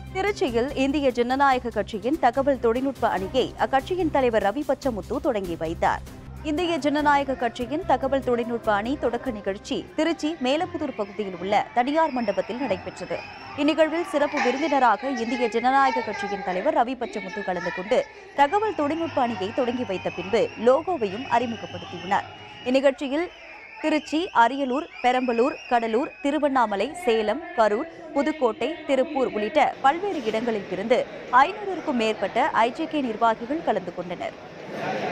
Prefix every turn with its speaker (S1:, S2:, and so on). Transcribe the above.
S1: திருச்சியில் இந்திய ஜனநாயக கட்சியின் தகவல் தொழில்நுட்ப அணியை அக்கட்சியின் தலைவர் ரவி பச்சமுத்து தொடங்கி வைத்தார் இந்திய ஜனநாயக கட்சியின் தகவல் தொழில்நுட்ப அணி தொடக்க நிகழ்ச்சி திருச்சி மேலப்புதூர் பகுதியில் உள்ள தனியார் மண்டபத்தில் நடைபெற்றது இந்நிகழ்வில் சிறப்பு விருந்தினராக இந்திய ஜனநாயக கட்சியின் தலைவர் ரவி பச்சமுத்து கலந்து கொண்டு தகவல் தொழில்நுட்ப அணியை தொடங்கி வைத்த பின்பு லோகோவையும் அறிமுகப்படுத்தினார் இந்நிகழ்ச்சியில் திருச்சி அரியலூர் பெரம்பலூர் கடலூர் திருவண்ணாமலை சேலம் கரூர் புதுக்கோட்டை திருப்பூர் உள்ளிட்ட பல்வேறு இடங்களில் இருந்து ஐநூறுக்கும் மேற்பட்ட ஐஜேகே நிர்வாகிகள் கலந்து கொண்டனர்